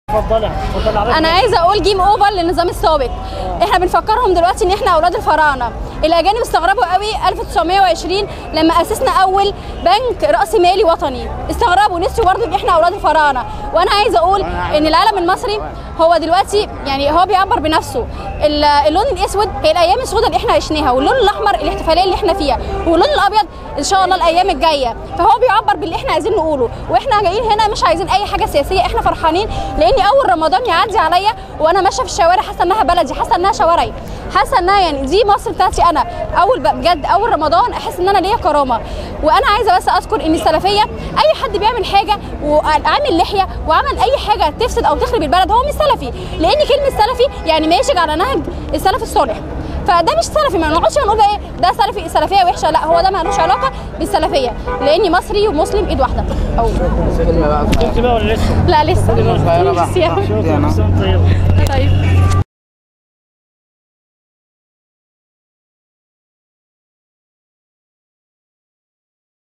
اتفضلي اتفضلي على انا عايزه اقول جيم اوفر للنظام السابق احنا بنفكرهم دلوقتي ان احنا اولاد الفراعنه الاجانب استغربوا قوي 1920 لما اسسنا اول بنك راسي مالي وطني استغربوا نسيوا برضه ان احنا اولاد الفراعنه وانا عايزه اقول ان العالم المصري هو دلوقتي يعني هو بيعبر بنفسه ال- اللون الاسود هي الايام السوداء اللي احنا عشناها واللون الاحمر الاحتفاليه اللي احنا فيها واللون الابيض ان شاء الله الايام الجايه فهو بيعبر باللي احنا عايزين نقوله واحنا جايين هنا مش عايزين اي حاجه سياسيه احنا فرحانين لاني اول رمضان يعدي عليا وانا ماشيه في الشوارع حاسه انها بلدي حاسه انها شوارعي حاسه انها يعني دي مصر بتاعتي انا اول ب- بجد اول رمضان احس ان انا ليا كرامه وانا عايزه بس اذكر ان السلفيه اي حد بيعمل حاجه وعامل لحيه وعمل اي حاجه تفسد او تخرب البلد هو مش سلفي لان كلمه سلفي يعني ماشي على نهج السلف الصالح فده مش سلفي ما نقعدش نقول بقى ايه ده سلفي سلفيه وحشه لا هو ده مالوش علاقه بالسلفيه لاني مصري ومسلم ايد واحده او انت بقى ولا لسه؟ لا لسه صغيرة بقى. لسه. شكرا طيب طيب